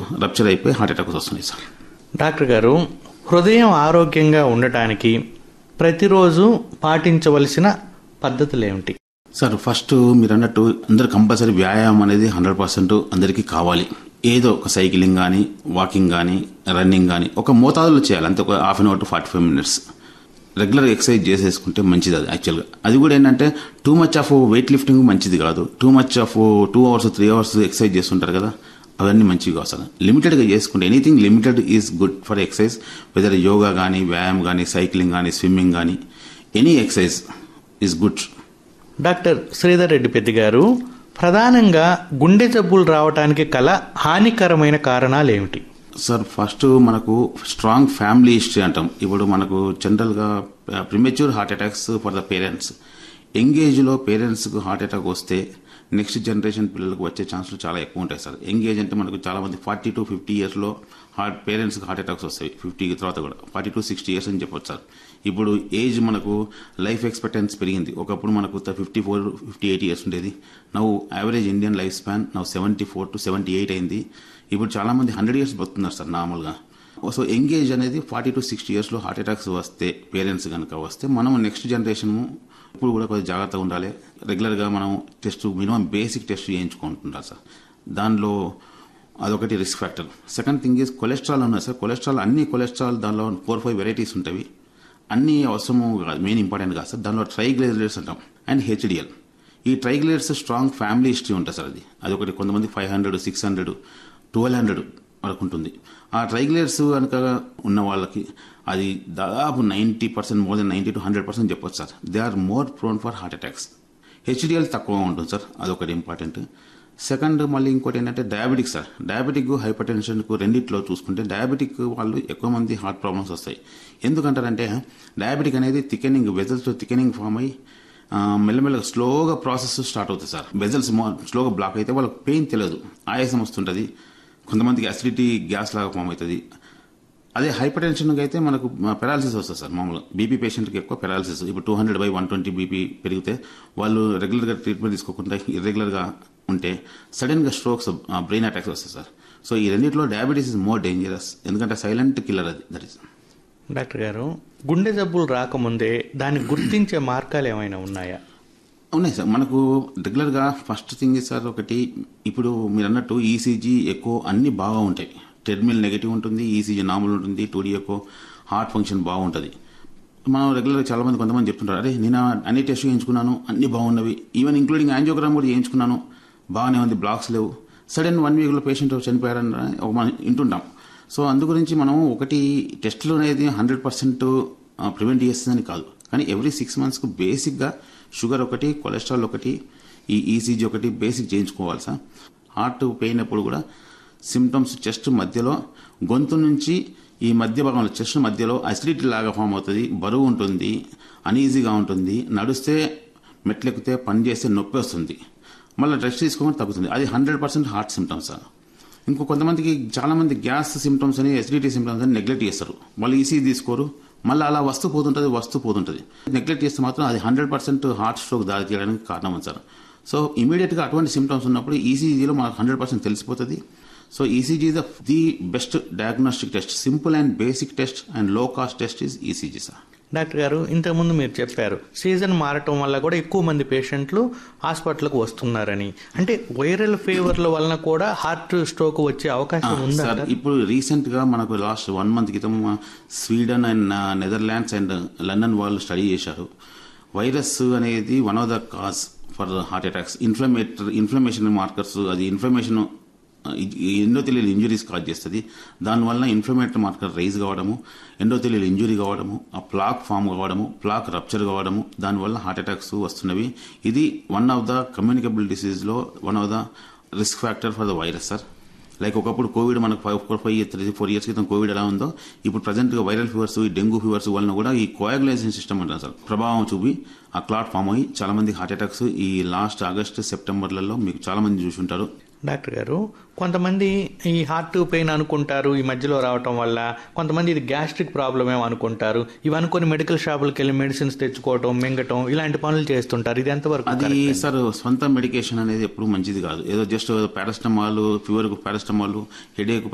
Rupture అయిపోయి heart attacks వస్తున్నాయి sir doctor garu హృదయం ఆరోగ్యంగా ఉండటానికి ప్రతిరోజు పాటించవలసిన పద్ధతులు ఏమిటి సార్ ఫస్ట్ మీరు అన్నట్టు అందరు కంపల్సరీ వ్యాయామం అనేది హండ్రెడ్ పర్సెంట్ అందరికీ కావాలి ఏదో ఒక సైక్లింగ్ కానీ వాకింగ్ కానీ రన్నింగ్ కానీ ఒక మోతాదులో చేయాలి అంతే ఒక half an hour to forty five minutes regular exercise చేసేసుకుంటే మంచిది అది యాక్చువల్గా అది కూడా ఏంటంటే too much of weight lifting మంచిది కాదు too much of two hours three hours exercise చేస్తుంటారు కదా అవన్నీ మంచివి కావు అసలు లిమిటెడ్గా చేసుకుంటే anything limited is good for exercise whether yoga కానీ వ్యాయామం కానీ సైక్లింగ్ కానీ స్విమ్మింగ్ కానీ any exercise is good doctor Sridhar Reddy Peddi garu ప్రధానంగా గుండె జబ్బులు రావడానికి కల హానికరమైన కారణాలు ఏమిటి సార్ ఫస్ట్ మనకు స్ట్రాంగ్ ఫ్యామిలీ హిస్టరీ అంటాం ఇప్పుడు మనకు జనరల్గా premature heart attacks for the parents young ఏజ్లో పేరెంట్స్కు హార్ట్ అటాక్ వస్తే నెక్స్ట్ జనరేషన్ పిల్లలకు వచ్చే ఛాన్సులు చాలా ఎక్కువ ఉంటాయి సార్ యంగ్ ఏజ్ అంటే మనకు చాలా మంది ఫార్టీ టు ఫిఫ్టీ ఇయర్స్లో హార్ట్ పేరెంట్స్కి హార్ట్ అటాక్స్ వస్తాయి ఫిఫ్టీ తర్వాత కూడా ఫార్టీ టు సిక్స్టీ ఇయర్స్ అని చెప్పొచ్చు సార్ ఇప్పుడు ఏజ్ మనకు లైఫ్ ఎక్స్పెక్టెన్సీ పెరిగింది ఒకప్పుడు మనకు fifty four fifty eight years ఉండేది నవ్వు యావరేజ్ ఇండియన్ లైఫ్ స్పాన్ నవ్వు seventy four to seventy eight అయింది ఇప్పుడు చాలా మంది హండ్రెడ్ ఇయర్స్ బతుకున్నారు సార్ నార్మల్గా సో ఎంగేజ్ అనేది ఫార్టీ టు సిక్స్టీ ఇయర్స్లో హార్ట్ అటాక్స్ వస్తే పేరెంట్స్ కనుక వస్తే మనం నెక్స్ట్ జనరేషన్ ఇప్పుడు కూడా కొద్దిగా జాగ్రత్తగా ఉండాలి రెగ్యులర్గా మనం టెస్ట్ మినిమం బేసిక్ టెస్ట్ చేయించుకుంటుంటారు సార్ దానిలో అదొకటి risk factor second thing is cholesterol ఉన్నాయి సార్ కొలెస్ట్రాల్ అన్ని కొలెస్ట్రాల్ దానిలో ఫోర్ ఫైవ్ వెరైటీస్ ఉంటాయి అన్ని అవసరము మెయిన్ ఇంపార్టెంట్ కాదు సార్ దానిలో ట్రైగ్లైజరేట్స్ అంటాం అండ్ హెచ్డిఎల్ ఈ ట్రైగ్లైజర్స్ స్ట్రాంగ్ ఫ్యామిలీ హిస్టరీ ఉంటుంది సార్ అది అదొకటి కొంతమంది five hundred six hundred twelve hundred వరకు ఉంటుంది ఆ ట్రైగ్లైజర్స్ కనుక ఉన్న వాళ్ళకి అది దాదాపు ninety percent more than ninety to hundred percent చెప్పొచ్చు sir they are more prone for heart attacks HDL తక్కువ ఉంటుంది సార్ అదొకటి ఇంపార్టెంట్ సెకండ్ మళ్ళీ ఇంకోటి ఏంటంటే డయాబెటిక్ సార్ డయాబెటిక్ హైపర్ టెన్షన్కు రెండిట్లో చూసుకుంటే డయాబెటిక్ వాళ్ళు ఎక్కువ మంది హార్ట్ ప్రాబ్లమ్స్ వస్తాయి ఎందుకంటారంటే డయాబెటిక్ అనేది థికెనింగ్ వెజల్స్ థికెనింగ్ ఫామ్ అయ్యి ఆ, మెల్లమెల్లగా స్లోగా ప్రాసెస్ స్టార్ట్ అవుతుంది సార్ వెజల్స్ స్లోగా బ్లాక్ అయితే వాళ్ళకి పెయిన్ తెలియదు ఆయాసం వస్తుంటుంది కొంతమందికి అసిడిటీ గ్యాస్ లాగా ఫామ్ అవుతుంది అదే హైపర్ టెన్షన్కి అయితే మనకు పెరాలసిస్ వస్తుంది సార్ మామూలుగా బీపీ పేషెంట్కి ఎక్కువ పెరాలసిస్ ఇప్పుడు two hundred by one twenty BP పెరిగితే వాళ్ళు రెగ్యులర్గా ట్రీట్మెంట్ తీసుకోకుండా ఇర్రెగ్యులర్గా ఉంటే సడన్గా స్ట్రోక్స్ బ్రెయిన్ అటాక్స్ వస్తాయి సార్ సో ఈ రెండింటిలో డయాబెటీస్ ఇస్ మోర్ డేంజరస్ ఎందుకంటే సైలెంట్ కిల్లర్ అది దట్ ఇస్ డాక్టర్ గారు గుండె జబ్బులు రాకముందే దాన్ని గుర్తించే మార్గాలు ఏమైనా ఉన్నాయా ఉన్నాయి సార్ మనకు రెగ్యులర్గా ఫస్ట్ థింగ్ సార్ ఒకటి ఇప్పుడు మీరు అన్నట్టు ఈసీజీ ఎక్కువ అన్ని బాగా ఉంటాయి టెర్మినల్ నెగిటివ్ ఉంటుంది ఈసీజీ నార్మల్ ఉంటుంది టూడీ ఎక్కువ హార్ట్ ఫంక్షన్ బాగుంటుంది మనం రెగ్యులర్గా చాలా మంది కొంతమంది చెప్తుంటారు అరే నేను అన్ని టెస్ట్ చేయించుకున్నాను అన్ని బాగున్నవి ఈవెన్ ఇంక్లూడింగ్ యాంజియోగ్రామ్ కూడా చేయించుకున్నాను బాగానే ఉంది బ్లాక్స్ లేవు సడన్ వన్ వీక్లో పేషెంట్ చనిపోయారని ఒక మనం వింటుంటాం సో అందు గురించి మనం ఒకటి టెస్టులు అనేది హండ్రెడ్ పర్సెంట్ ప్రివెంట్ చేస్తుందని కాదు కానీ ఎవ్రీ సిక్స్ మంత్స్కు బేసిక్గా షుగర్ ఒకటి కొలెస్ట్రాల్ ఒకటి ఈ ఈసీజీ ఒకటి బేసిక్ చేయించుకోవాలి సార్ హార్ట్ పెయిన్ అప్పుడు కూడా సిమ్టమ్స్ చెస్ట్ మధ్యలో గొంతు నుంచి ఈ మధ్య భాగంలో చెస్ట్ మధ్యలో అసిడిటీ లాగా ఫామ్ అవుతుంది బరువు ఉంటుంది అనీజీగా ఉంటుంది నడిస్తే మెట్లెక్కితే పని చేస్తే నొప్పి వస్తుంది మళ్ళీ రెస్ట్ తీసుకోమని తగ్గుతుంది అది hundred percent heart symptoms sir ఇంకో కొంతమందికి చాలా మంది గ్యాస్ సిమ్టమ్స్ అని ఎసిడిటీ సిమ్టమ్స్ అని నెగ్లెక్ట్ చేస్తారు వాళ్ళు ఈసీ తీసుకోరు మళ్ళీ అలా వస్తూ పోతుంటుంది వస్తూ పోతుంటుంది నెగ్లెక్ట్ చేస్తే మాత్రం అది హండ్రెడ్ పర్సెంట్ హార్ట్ స్ట్రోక్ దారి తీయడానికి కారణం ఉంది సార్ సో ఇమీడియట్గా అటువంటి సిమ్టమ్స్ ఉన్నప్పుడు ఈసీజీలో మనకు హండ్రెడ్ పర్సెంట్ తెలిసిపోతుంది so ECG the the best diagnostic test simple and basic test and low cost test is ECG sir doctor garu ఇంతకుముందు మీరు చెప్పారు సీజన్ మారటం వల్ల కూడా ఎక్కువ మంది పేషెంట్లు హాస్పిటల్కు వస్తున్నారని అంటే వైరల్ ఫీవర్ల వలన కూడా హార్ట్ స్ట్రోక్ వచ్చే అవకాశం ఉందా సార్ ఇప్పుడు రీసెంట్ గా మనకు లాస్ట్ వన్ మంత్ క్రితం Sweden and Netherlands and London వాళ్ళు స్టడీ చేశారు వైరస్ అనేది one of the cause for heart attacks inflammatory inflammation markers అది ఇన్ఫ్లమేషన్ ఎండోథెలియల్ ఇంజురీస్ కాజ్ చేస్తుంది దానివల్ల ఇన్ఫ్లమేటరీ మార్కర్ రైజ్ కావడము ఎండోథెలియల్ ఇంజురీ కావడము ఆ ప్లాక్ ఫామ్ కావడము ప్లాక్ రప్చర్ కావడము దానివల్ల హార్ట్ అటాక్స్ వస్తున్నవి ఇది వన్ ఆఫ్ ద కమ్యూనికబుల్ డిసీజ్లో one of the risk factor for the virus sir like ఒకప్పుడు కోవిడ్ మనకు five four five three four years క్రితం కోవిడ్ ఎలా ఉందో ఇప్పుడు ప్రజెంట్గా వైరల్ ఫీవర్స్ ఈ డెంగ్యూ ఫీవర్స్ వలన కూడా ఈ కోయాగులేషన్ సిస్టమ్ అంటారు సార్ ప్రభావం చూపి ఆ క్లాట్ ఫామ్ అయ్యి చాలా మంది హార్ట్ అటాక్స్ ఈ లాస్ట్ ఆగస్ట్ సెప్టెంబర్లలో మీకు చాలా మంది చూసి ఉంటారు డాక్టర్ గారు కొంతమంది ఈ హార్ట్ పెయిన్ అనుకుంటారు ఈ మధ్యలో రావటం వల్ల కొంతమంది ఇది గ్యాస్ట్రిక్ ప్రాబ్లమ్ ఏమో అనుకుంటారు ఇవి అనుకొని మెడికల్ షాపులకు వెళ్ళి మెడిసిన్స్ తెచ్చుకోవటం మింగటం ఇలాంటి పనులు చేస్తుంటారు ఇది ఎంతవరకు అది correct? సార్ సొంత మెడికేషన్ అనేది ఎప్పుడు మంచిది కాదు ఏదో జస్ట్ పారాస్టమాల్ ఫీవర్కు పారాస్టమాల్ హెడేక్